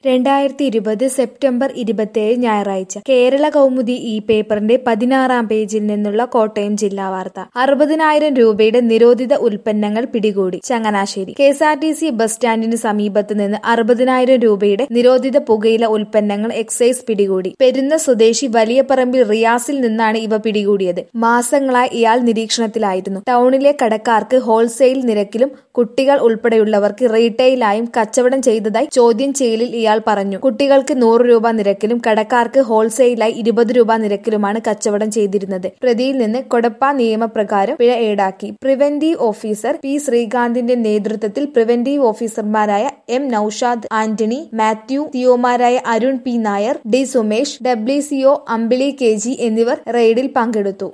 രണ്ടായിരത്തി ഇരുപത് സെപ്റ്റംബർ ഇരുപത്തിയേഴ് ഞായറാഴ്ച കേരള കൗമുദി ഈ പേപ്പറിന്റെ പതിനാറാം പേജിൽ നിന്നുള്ള കോട്ടയം ജില്ലാ വാർത്ത അറുപതിനായിരം രൂപയുടെ നിരോധിത ഉൽപ്പന്നങ്ങൾ പിടികൂടി Changanassery K S R T C bus സ്റ്റാൻഡിന് സമീപത്ത് നിന്ന് അറുപതിനായിരം രൂപയുടെ നിരോധിത പുകയില ഉൽപ്പന്നങ്ങൾ എക്സൈസ് പിടികൂടി പെരുന്ന സ്വദേശി വലിയപറമ്പിൽ റിയാസിൽ നിന്നാണ് ഇവ പിടികൂടിയത് മാസങ്ങളായി ഇയാൾ നിരീക്ഷണത്തിലായിരുന്നു ടൗണിലെ കടക്കാർക്ക് ഹോൾസെയിൽ നിരക്കിലും കുട്ടികൾ ഉൾപ്പെടെയുള്ളവർക്ക് റീറ്റെയിലായും കച്ചവടം ചെയ്തതായി ചോദ്യം ചെയ്യലിൽ ഇയാൾ പറഞ്ഞു കുട്ടികൾക്ക് നൂറ് രൂപ നിരക്കിലും കടക്കാർക്ക് ഹോൾസെയിലായി ഇരുപത് രൂപ നിരക്കിലുമാണ് കച്ചവടം ചെയ്തിരുന്നത് പ്രതിയിൽ നിന്ന് കൊടപ്പ നിയമപ്രകാരം പിഴ ഈടാക്കി പ്രിവന്റീവ് ഓഫീസർ പി ശ്രീകാന്തിന്റെ നേതൃത്വത്തിൽ പ്രിവന്റീവ് ഓഫീസർമാരായ എം നൌഷാദ് ആന്റണി മാത്യു സിഒമാരായ Arun P Nair D Sumesh W CO Ambili K G എന്നിവർ റെയ്ഡിൽ പങ്കെടുത്തു